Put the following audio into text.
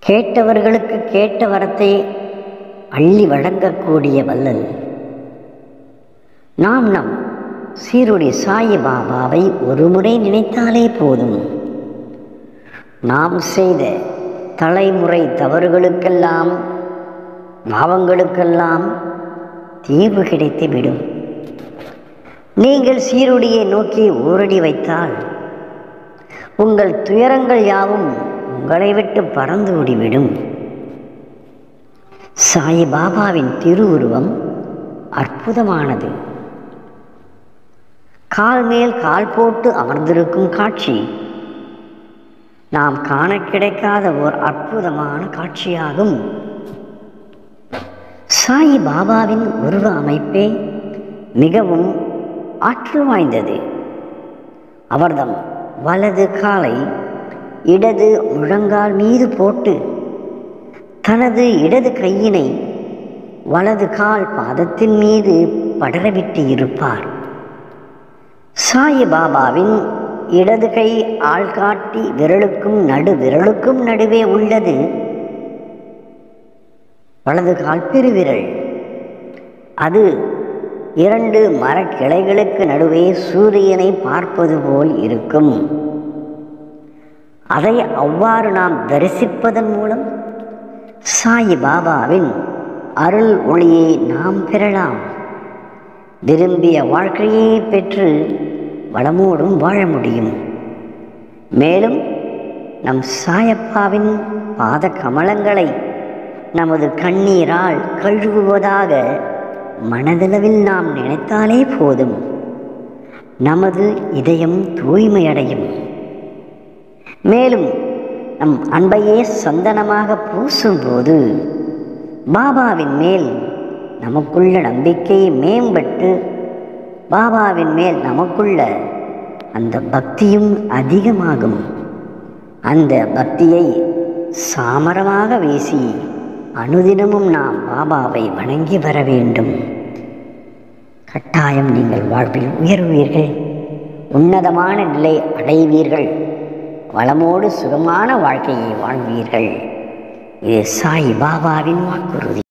கேட்டவர்களுக்கு கேட்ட வரத்தை அள்ளி வழங்கக்கூடிய வல்லல் நாம் நம் சீருடி சாயி பாபாவை ஒருமுறை நினைத்தாலே போதும் நாம் செய்த தலைமுறை தவறுகளுக்கெல்லாம் பாவங்களுக்கெல்லாம் தீர்வு கிடைத்துவிடும் நீங்கள் சீருடியை நோக்கி ஊரடி வைத்தால் உங்கள் துயரங்கள் யாவும் உங்களை விட்டு பறந்து ஓடிவிடும் சாய் பாபாவின் திருவுருவம் அற்புதமானது கால் மேல் கால் போட்டு அமர்ந்திருக்கும் காட்சி நாம் காண கிடைக்காத ஓர் அற்புதமான காட்சியாகும் சாய் பாபாவின் உருவ அமைப்பே மிகவும் ஆற்றல் வாய்ந்தது அவர்தம் வலது காலை இடது முழங்கால் மீது போட்டு தனது இடது கையினை வலது கால் பாதத்தின் மீது படரவிட்டு இருப்பார் சாய் பாபாவின் இடது கை ஆள்காட்டி விரலுக்கும் நடு விரலுக்கும் நடுவே உள்ளது வலது கால் பெருவிரல் அது இரண்டு மரக்கிளைகளுக்கு நடுவே சூரியனை பார்ப்பது போல் இருக்கும் அதை அவ்வாறு நாம் தரிசிப்பதன் மூலம் சாய் பாபாவின் அருள் ஒளியை நாம் பெறலாம் விரும்பிய வாழ்க்கையை பெற்று வளமோடும் வாழ முடியும் மேலும் நம் சாயப்பாவின் பாத கமலங்களை நமது கண்ணீரால் கழுவுவதாக மனதளவில் நாம் நினைத்தாலே போதும் நமது இதயம் தூய்மையடையும் மேலும் நம் அன்பையே சந்தனமாக பூசும்போது பாபாவின் மேல் நமக்குள்ள நம்பிக்கை மேம்பட்டு பாபாவின் மேல் நமக்குள்ள அந்த பக்தியும் அதிகமாகும் அந்த பக்தியை சாமரமாக வீசி அனுதினமும் நாம் பாபாவை வணங்கி வர வேண்டும் கட்டாயம் நீங்கள் வாழ்வில் உயர்வீர்கள் உன்னதமான நிலை அடைவீர்கள் வளமோடு சுகமான வாழ்க்கையை வாழ்வீர்கள் இது சாய் பாபாவின் வாக்குறுதி